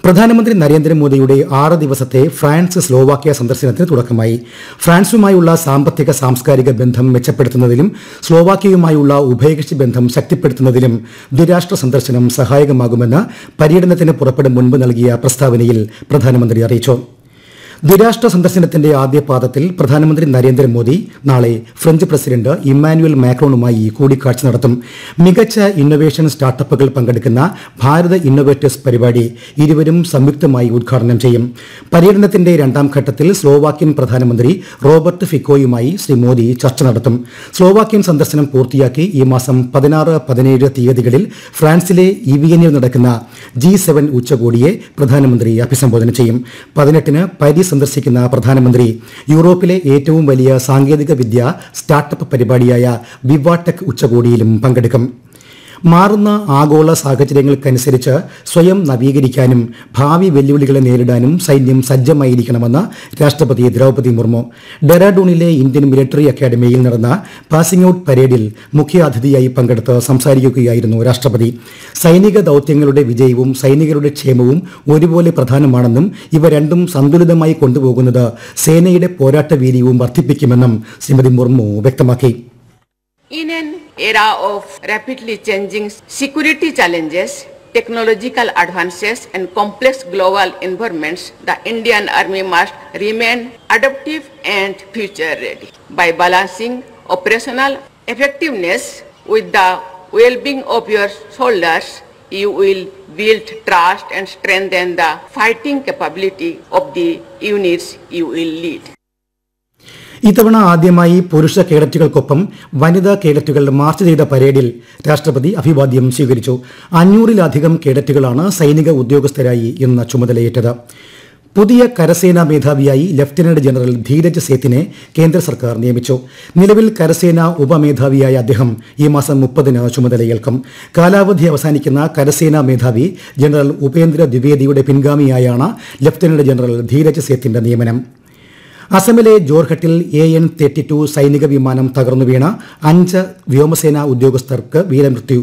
പ്രധാനമന്ത്രി നരേന്ദ്രമോദിയുടെ ആറ് ദിവസത്തെ ഫ്രാൻസ് സ്ലോവാക്യ സന്ദർശനത്തിന് തുടക്കമായി ഫ്രാൻസുമായുള്ള സാമ്പത്തിക സാംസ്കാരിക ബന്ധം മെച്ചപ്പെടുത്തുന്നതിലും സ്ലോവാക്യയുമായുള്ള ഉഭയകക്ഷി ബന്ധം ശക്തിപ്പെടുത്തുന്നതിലും ദ്വിരാഷ്ട്ര സന്ദർശനം സഹായകമാകുമെന്ന് പര്യടനത്തിന് പുറപ്പെടും മുൻപ് നൽകിയ പ്രസ്താവനയിൽ പ്രധാനമന്ത്രി അറിയിച്ചു ദ്വിരാഷ്ട്ര സന്ദർശനത്തിന്റെ ആദ്യ പാദത്തിൽ പ്രധാനമന്ത്രി നരേന്ദ്രമോദി നാളെ ഫ്രഞ്ച് പ്രസിഡന്റ് ഇമ്മാനുവൽ മാക്രോണുമായി കൂടിക്കാഴ്ച നടത്തും മികച്ച ഇന്നൊവേഷൻ സ്റ്റാർട്ടപ്പുകൾ പങ്കെടുക്കുന്ന ഭാരത് ഇന്നൊവേറ്റേഴ്സ് പരിപാടി ഇരുവരും സംയുക്തമായി ഉദ്ഘാടനം ചെയ്യും പര്യടനത്തിന്റെ രണ്ടാം ഘട്ടത്തിൽ സ്ലോവാക്യൻ പ്രധാനമന്ത്രി റോബർട്ട് ഫിക്കോയുമായി ശ്രീ മോദി ചർച്ച നടത്തും സ്ലോവാക്യൻ സന്ദർശനം പൂർത്തിയാക്കി ഈ മാസം പതിനാറ് പതിനേഴ് തീയതികളിൽ ഫ്രാൻസിലെ ഇവിയനിൽ നടക്കുന്ന ജി സെവൻ ഉച്ചകോടിയെ പ്രധാനമന്ത്രി അഭിസംബോധന ചെയ്യും പതിനെട്ടിന് പാരീസ് സന്ദർശിക്കുന്ന പ്രധാനമന്ത്രി യൂറോപ്പിലെ ഏറ്റവും വലിയ സാങ്കേതിക വിദ്യ സ്റ്റാർട്ടപ്പ് പരിപാടിയായ വിവാടെക് ഉച്ചകോടിയിലും പങ്കെടുക്കും മാറുന്ന ആഗോള സാഹചര്യങ്ങൾക്കനുസരിച്ച് സ്വയം നവീകരിക്കാനും ഭാവി വെല്ലുവിളികളെ നേരിടാനും സൈന്യം സജ്ജമായിരിക്കണമെന്ന് രാഷ്ട്രപതി ദ്രൗപദി മുർമു ഡെറാഡൂണിലെ ഇന്ത്യൻ മിലിറ്ററി അക്കാദമിയിൽ നടന്ന പാസിംഗ് ഔട്ട് പരേഡിൽ മുഖ്യാതിഥിയായി പങ്കെടുത്ത് സംസാരിക്കുകയായിരുന്നു രാഷ്ട്രപതി സൈനിക ദൌത്യങ്ങളുടെ വിജയവും സൈനികരുടെ ക്ഷേമവും ഒരുപോലെ പ്രധാനമാണെന്നും ഇവ രണ്ടും സന്തുലിതമായി കൊണ്ടുപോകുന്നത് സേനയുടെ പോരാട്ട വീര്യവും വർദ്ധിപ്പിക്കുമെന്നും ശ്രീമതി മുർമു വ്യക്തമാക്കി In an era of rapidly changing security challenges, technological advances, and complex global environments, the Indian Army must remain adaptive and future ready. By balancing operational effectiveness with the well being of your soldiers, you will build trust and strengthen the fighting capability of the units you will lead. ഇത്തവണ ആദ്യമായി പുരുഷ കേഡറ്റുകൾക്കൊപ്പം വനിതാ കേഡറ്റുകൾ March ചെയ്ത പരേഡിൽ രാഷ്ട്രപതി അഭിവാദ്യം സ്വീകരിച്ചു അഞ്ഞൂറിലധികം കേഡറ്റുകളാണ് സൈനിക ഉദ്യോഗസ്ഥരായി ഇന്ന് ചുമതലയേറ്റത് പുതിയ കരസേനാ മേധാവിയായി ലഫ്റ്റനന്റ് ജനറൽ ധീരജ് സേത്തിനെ കേന്ദ്ര സർക്കാർ നിയമിച്ചു നിലവിൽ കരസേനാ ഉപമേധാവിയായ അദ്ദേഹം ഈ മാസം മുപ്പതിന് ചുമതലയേൽക്കും കാലാവധി അവസാനിക്കുന്ന കരസേനാ മേധാവി ജനറൽ ഉപേന്ദ്ര ദ്വിവേദിയുടെ പിൻഗാമിയായാണ് ലഫ്റ്റനന്റ് ജനറൽ ധീരജ് സേത്തിന്റെ നിയമനം അസമിലെ ജോർഹട്ടിൽ എ എൻ തേർട്ടി ടു സൈനിക വിമാനം തകർന്നു വീണ അഞ്ച് വ്യോമസേനാ ഉദ്യോഗസ്ഥർക്ക് വീരമൃത്യു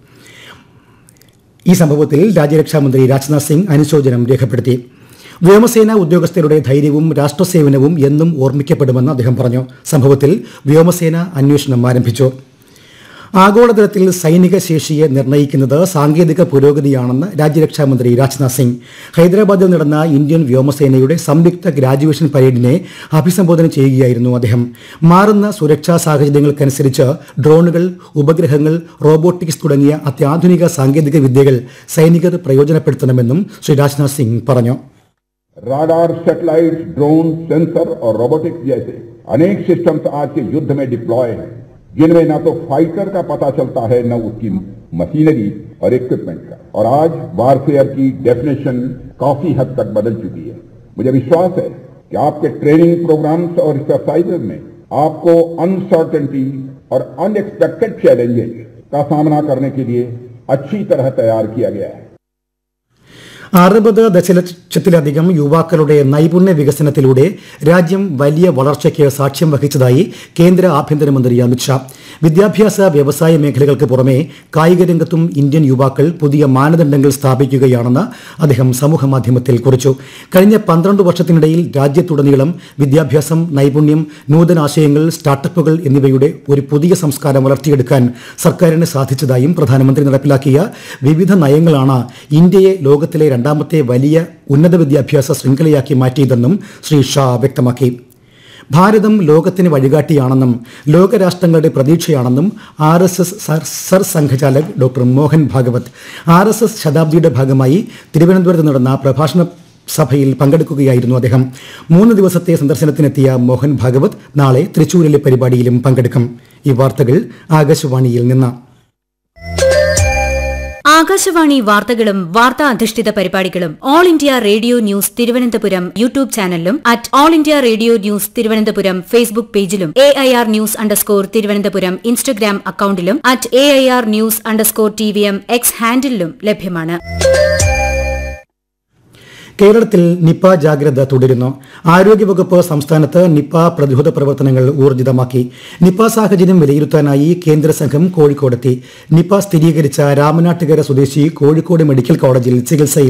ഈ സംഭവത്തിൽ രാജ്യരക്ഷാമന്ത്രി രാജ്നാഥ് സിംഗ് അനുശോചനം രേഖപ്പെടുത്തി വ്യോമസേനാ ഉദ്യോഗസ്ഥരുടെ ധൈര്യവും രാഷ്ട്രസേവനവും എന്നും ഓർമ്മിക്കപ്പെടുമെന്ന് അദ്ദേഹം പറഞ്ഞു സംഭവത്തിൽ വ്യോമസേന അന്വേഷണം ആരംഭിച്ചു ആഗോളതലത്തിൽ സൈനിക ശേഷിയെ നിർണ്ണയിക്കുന്നത് സാങ്കേതിക പുരോഗതിയാണെന്ന് രാജ്യരക്ഷാമന്ത്രി രാജ്നാഥ് സിംഗ് ഹൈദരാബാദിൽ നടന്ന ഇന്ത്യൻ വ്യോമസേനയുടെ സംയുക്ത ഗ്രാജുവേഷൻ പരേഡിനെ അഭിസംബോധന ചെയ്യുകയായിരുന്നു അദ്ദേഹം മാറുന്ന സുരക്ഷാ സാഹചര്യങ്ങൾക്കനുസരിച്ച് ഡ്രോണുകൾ ഉപഗ്രഹങ്ങൾ റോബോട്ടിക്സ് തുടങ്ങിയ അത്യാധുനിക സാങ്കേതിക വിദ്യകൾ സൈനികർ പ്രയോജനപ്പെടുത്തണമെന്നും ശ്രീ രാജ്നാഥ് സിംഗ് പറഞ്ഞു राडार सैटेलाइट ड्रोन सेंसर और रोबोटिक्स जैसे अनेक सिस्टम्स आज के युद्ध में डिप्लॉय हैं जिनमें न तो फाइटर का पता चलता है न उसकी मशीनरी और इक्विपमेंट का और आज वारफेयर की डेफिनेशन काफी हद तक बदल चुकी है मुझे विश्वास है कि आपके ट्रेनिंग प्रोग्राम्स और एक्सरसाइजेज में आपको अनसर्टेनिटी और अनएक्सपेक्टेड चैलेंजेस का सामना करने के लिए अच्छी तरह तैयार किया गया है അറുപത് ദശലക്ഷത്തിലധികം യുവാക്കളുടെ നൈപുണ്യ വികസനത്തിലൂടെ രാജ്യം വലിയ വളർച്ചയ്ക്ക് സാക്ഷ്യം വഹിച്ചതായി കേന്ദ്ര ആഭ്യന്തരമന്ത്രി അമിത്ഷാ വിദ്യാഭ്യാസ വ്യവസായ മേഖലകൾക്ക് പുറമെ കായിക രംഗത്തും ഇന്ത്യൻ യുവാക്കൾ പുതിയ മാനദണ്ഡങ്ങൾ സ്ഥാപിക്കുകയാണെന്ന് അദ്ദേഹം സമൂഹമാധ്യമത്തിൽ കുറിച്ചു കഴിഞ്ഞ പന്ത്രണ്ട് വർഷത്തിനിടയിൽ രാജ്യത്തുടനീളം വിദ്യാഭ്യാസം നൈപുണ്യം നൂതനാശയങ്ങൾ സ്റ്റാർട്ടപ്പുകൾ എന്നിവയുടെ ഒരു പുതിയ സംസ്കാരം വളർത്തിയെടുക്കാൻ സർക്കാരിന് സാധിച്ചതായും പ്രധാനമന്ത്രി നടപ്പിലാക്കിയ വിവിധ നയങ്ങളാണ് ഇന്ത്യയെ ലോകത്തിലെ രണ്ടാമത്തെ വലിയ ഉന്നത വിദ്യാഭ്യാസ ശൃംഖലയാക്കി മാറ്റിയതെന്നും ശ്രീ ഷാ വ്യക്തമാക്കി ഭാരതം ലോകത്തിന് വഴികാട്ടിയാണെന്നും ലോകരാഷ്ട്രങ്ങളുടെ പ്രതീക്ഷയാണെന്നും R S S Sarsanghchalak doctor Mohan Bhagwat R S S ശതാബ്ദിയുടെ ഭാഗമായി തിരുവനന്തപുരത്ത് നടന്ന പ്രഭാഷണ സഭയിൽ പങ്കെടുക്കുകയായിരുന്നു അദ്ദേഹം മൂന്ന് ദിവസത്തെ സന്ദർശനത്തിനെത്തിയ മോഹൻ ഭാഗവത് നാളെ തൃശൂരിലെ പരിപാടിയിലും പങ്കെടുക്കും ഈ വാർത്തകൾ ആകാശവാണിയിൽ നിന്ന് ആകാശവാണി വാർത്തകളും വാർത്താ അധിഷ്ഠിത പരിപാടികളും All India Radio news Thiruvananthapuram YouTube ചാനലിലും at All India Radio news Thiruvananthapuram Facebook പേജിലും A I R news underscore Thiruvananthapuram Instagram അക്കൌണ്ടിലും at A I R news underscore T V M X ഹാൻഡിലും ലഭ്യമാണ് കേരളത്തിൽ നിപ്പ ജാഗ്രത തുടരുന്നു ആരോഗ്യവകുപ്പ് സംസ്ഥാനത്ത് നിപ്പ പ്രതിരോധ പ്രവർത്തനങ്ങൾ ഊർജിതമാക്കി നിപ്പ സാഹചര്യം വിലയിരുത്താനായി കേന്ദ്ര സംഘം കോഴിക്കോടെത്തി നിപ്പ സ്ഥിരീകരിച്ച രാമനാട്ടുകര സ്വദേശി കോഴിക്കോട് മെഡിക്കൽ കോളേജിൽ ചികിത്സയിൽ